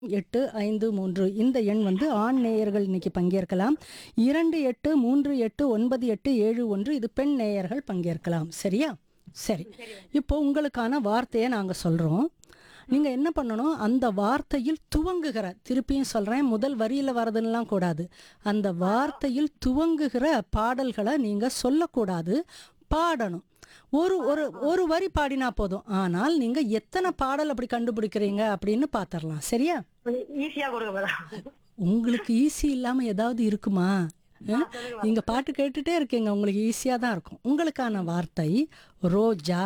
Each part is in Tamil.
எட்டு ஐந்து மூன்று இந்த எண் வந்து ஆண் நேயர்கள் இன்னைக்கு பங்கேற்கலாம் இரண்டு எட்டு மூன்று எட்டு ஒன்பது எட்டு ஏழு ஒன்று இது பெண் நேயர்கள் பங்கேற்கலாம் சரியா சரி இப்போ உங்களுக்கான வார்த்தையை நாங்கள் சொல்கிறோம் நீங்கள் என்ன பண்ணணும் அந்த வார்த்தையில் துவங்குகிற திருப்பியும் சொல்கிறேன் முதல் வரியில் வரதுன்னெலாம் கூடாது அந்த வார்த்தையில் துவங்குகிற பாடல்களை நீங்கள் சொல்லக்கூடாது பாடணும் ஒரு ஒரு ஒரு வரி பாடினா போதும் ஆனால் நீங்கள் எத்தனை பாடல் அப்படி கண்டுபிடிக்கிறீங்க அப்படின்னு பார்த்துடலாம் சரியா கொஞ்சம் ஈஸியா கொடுங்க மேடம் உங்களுக்கு ஈஸி இல்லாமல் ஏதாவது இருக்குமா அஹ்? நீங்க பாட்டு கேட்டுட்டே இருக்கீங்க உங்களுக்கு ஈஸியாக தான் இருக்கும் உங்களுக்கான வார்த்தை ரோஜா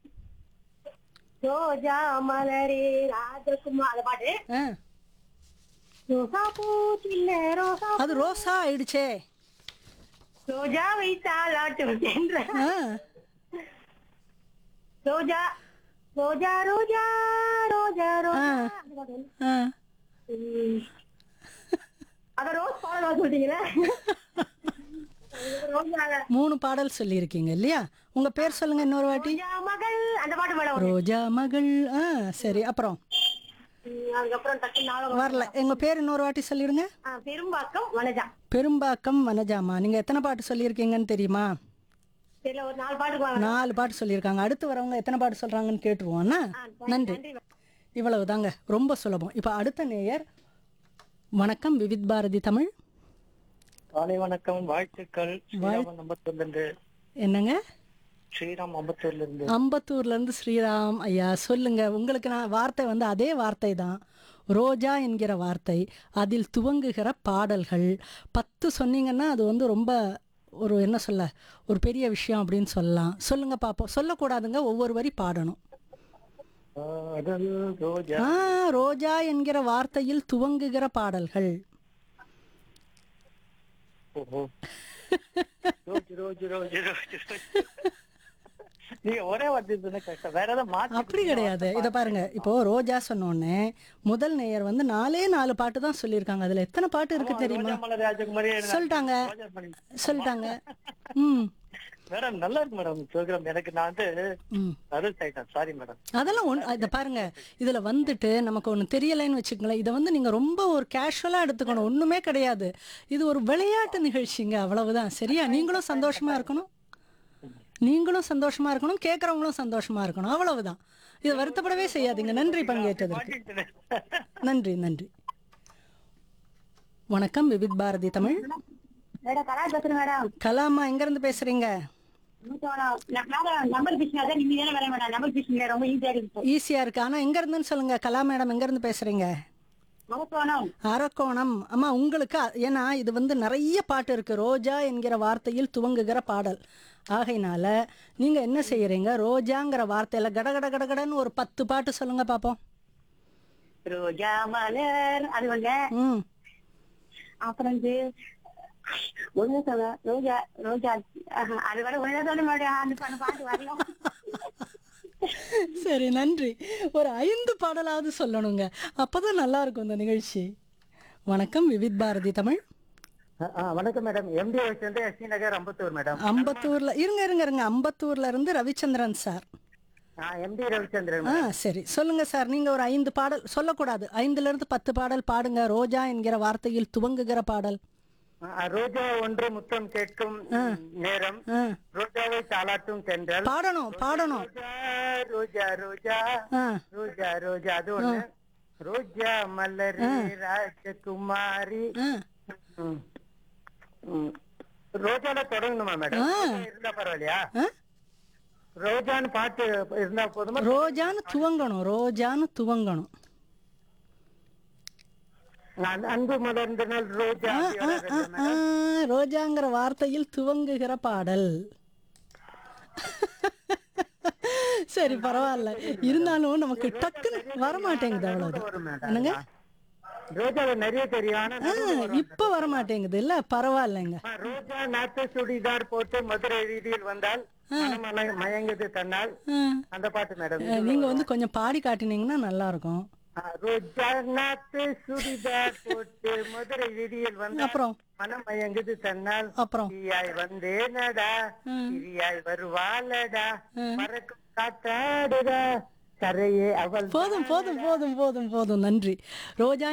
ரோஜா மலரே ராஜகுமார் அந்த பாட்டு ஆ, ரோசா பூச்சில்ல ரோசா அது ரோசா ஆயிடுச்சே ரோஜா வைத்தாலாட்டும் என்ற ஆ, ரோஜா ரோஜா ரோஜா ரோஜா ரோஜா ஆ. அந்த பாட்டு. ஆ. ம். அத ரோஸ் பாடலாம் சொல்றீங்களே ரோஜா மூணு பாடல் சொல்லியிருக்கீங்க இல்லையா உங்க பேர் சொல்லுங்க இன்னொரு வாட்டி ரோஜா மகள் அந்த பாட்டு மேடம் ரோஜா மகள் ஆ சரி அப்புறம் ம், அதுக்கப்புறம் டக்கு நாளம் வரல எங்க பேர் இன்னொரு வாட்டி சொல்லிடுங்க பெரும்பாக்கம் வனஜா பெரும்பாக்கம் வனஜாமா நீங்க எத்தனை பாட்டு சொல்லியிருக்கீங்கன்னு தெரியுமா தெரியல ஒரு நாலு பாட்டுக்கு வாங்க நாலு பாட்டு சொல்லியிருக்காங்க அடுத்து வரவங்க எத்தனை பாட்டு சொல்றாங்கன்னு கேட்டுருவோம்னா நன்றி நன்றி இவ்வளவு தாங்க ரொம்ப சுலபம் இப்போ அடுத்த நேயர் வணக்கம் விவித் பாரதி தமிழ் காலை வணக்கம் வாழ்த்துக்கள் ஸ்ரீராம் அம்பத்தூர்ல இருந்து என்னங்க ஸ்ரீராம் அம்பத்தூர்ல இருந்து அம்பத்தூர்ல இருந்து ஸ்ரீராம் ஐயா சொல்லுங்க உங்களுக்கு நான் வார்த்தை வந்து அதே வார்த்தை தான் ரோஜா என்கிற வார்த்தை அதில் துவங்குகிற பாடல்கள் பத்து சொன்னீங்கன்னா அது வந்து ரொம்ப ஒரு என்ன சொல்ல ஒரு பெரிய விஷயம் அப்படின்னு சொல்லலாம் சொல்லுங்க பாப்போம் சொல்லக்கூடாதுங்க ஒவ்வொரு வரி பாடணும் காதல் ரோஜா ஆ ரோஜா என்கிற வார்த்தையில் துவங்குகிற பாடல்கள் ஓஹோ ரோஜ் ரோஜ் ரோஜ் ரோஜ் ரோஜ் நீங்க ஒரே வார்த்தை சொன்ன கஷ்டம் வேற ஏதாவது மாத்தி அப்படி கிடையாது இதை பாருங்க இப்போ ரோஜா சொன்னோடனே முதல் நேயர் வந்து நாலே நாலு பாட்டு தான் சொல்லியிருக்காங்க அதுல எத்தனை பாட்டு இருக்கு தெரியுமா ரோஜா மலர் ராஜகுமாரி சொல்லிட்டாங்க ரோஜா மணி. சொல்லிட்டாங்க ம் மேடம் நல்லா இருக்கு மேடம் ப்ரோக்ராம் எனக்கு நான் வந்து ம் அருள் ஆயிட்டேன் சாரி மேடம் அதெல்லாம் ஒன்று இதை பாருங்க இதுல வந்துட்டு நமக்கு ஒன்று தெரியலைன்னு வச்சுக்கோங்களேன் இதை வந்து நீங்க ரொம்ப ஒரு கேஷுவலா எடுத்துக்கணும் ஒண்ணுமே கிடையாது இது ஒரு விளையாட்டு நிகழ்ச்சிங்க அவ்வளவுதான் சரியா நீங்களும் சந்தோஷமா இருக்கணும் நீங்களும் சந்தோஷமா இருக்கணும் கேட்குறவங்களும் சந்தோஷமா இருக்கணும் அவ்வளவுதான் இதை வருத்தப்படவே செய்யாதீங்க நன்றி பங்கேற்றதற்கு நன்றி நன்றி வணக்கம் விவித் பாரதி தமிழ் மேடம் கலா பேசுறேன் மேடம் கலாமா எங்க இருந்து பேசுறீங்க மேடம் நம்பர் பிசினா நீங்க தானே வரேன் மேடம் நம்பர் பிசிங்க ரொம்ப ஈஸியா இருக்கு ஈஸியா இருக்கு ஆனா எங்க இருந்துன்னு சொல்லுங்க கலா மேடம் எங்க இருந்து பேசுறீங்க முகத்தோணம் அரக்கோணம் அம்மா உங்களுக்கு அ- ஏன்னா இது வந்து நிறைய பாட்டு இருக்கு ரோஜா என்கிற வார்த்தையில் துவங்குகிற பாடல் ஆகையினால நீங்க என்ன செய்யறீங்க ரோஜாங்கிற வார்த்தையில கட கட கட கடன்னு ஒரு பத்து பாட்டு சொல்லுங்க பாப்போம் ரோஜா மலர் அது வந்து ம் அப்புறம் வந்து ஒண்ணு சொல்ல ரோஜா ரோஜா ஆஹா, அது வர ஒண்ணு சொல்ல மாட்டேன் அந்த பண்ண பாட்டு வரலாம் சரி நன்றி ஒரு ஐந்து பாடலாவது சொல்லணுங்க அப்பதான் நல்லா இருக்கும் இந்த நிகழ்ச்சி வணக்கம் விவித் பாரதி தமிழ் வணக்கம் மேடம் எம்டி வந்து எஸ்டி நகர் அம்பத்தூர் மேடம் அம்பத்தூர்ல இருங்க இருங்க இருங்க அம்பத்தூர்ல இருந்து ரவிச்சந்திரன் சார் எம்டி ரவிச்சந்திரன் ஆ சரி சொல்லுங்க சார் நீங்க ஒரு ஐந்து பாடல் சொல்லக்கூடாது ஐந்துல இருந்து பத்து பாடல் பாடுங்க ரோஜா என்கிற வார்த்தையில் துவங்குகிற பாடல் ஆ, ரோஜா ஒன்று முத்தம் கேட்கும் நேரம் ஆ, ரோஜாவை தாளாட்டும் தென்றல் பாடணும் பாடணும் ரோஜா ரோஜா ரோஜா ஆ ரோஜா ரோஜா அது ஒண்ணு ரோஜா மலரே ராஜகுமாரி ஆ ம். ம். ரோஜால தொடங்கணுமா மேடம் ஆ. ரோஜா இருந்தா பரவாயில்லையா ஆ? ரோஜான்னு பாட்டு இருந்தா போதுமா ரோஜான்னு துவங்கணும் ரோஜான்னு துவங்கணும் நான் அன்பு மலர்ந்த நாள் ரோஜா ஆ, அப்படி ஆ, வராது ஆ, ஆ, ரோஜாங்கிற வார்த்தையில் துவங்குகிற பாடல் சரி பரவாயில்ல இருந்தாலும் நமக்கு டக்குன்னு வரமாட்டேங்குது அவ்வளவுதான் வரும் மேடம் என்னங்க ரோஜாவை நிறைய தெரியும் ஆனா ஆ, இப்ப வரமாட்டேங்குது இல்ல பரவாயில்லைங்க ஆ, ரோஜா நாட்டு சுடிதார் போட்டு மதுரை வீதியில் வந்தால் மனமலை மயங்குது தன்னால் ஆ. அந்த பாட்டு மேடம் அஹ், நீங்க வந்து கொஞ்சம் பாடி காட்டினீங்கன்னா நல்லா இருக்கும் ஆ, ரோஜா நாட்டு சுடிதார் போட்டு மதுரை வீதியில் வந்தால் அப்புறம் மனம் மயங்குது தன்னால் அப்புறம் தீயாய் வந்தேனடா திரியாய் வருவாளடா மறக்கும் காத்தாடுடா கரையே அவள் போதும் போதும் போதும் போதும் போதும் நன்றி ரோஜா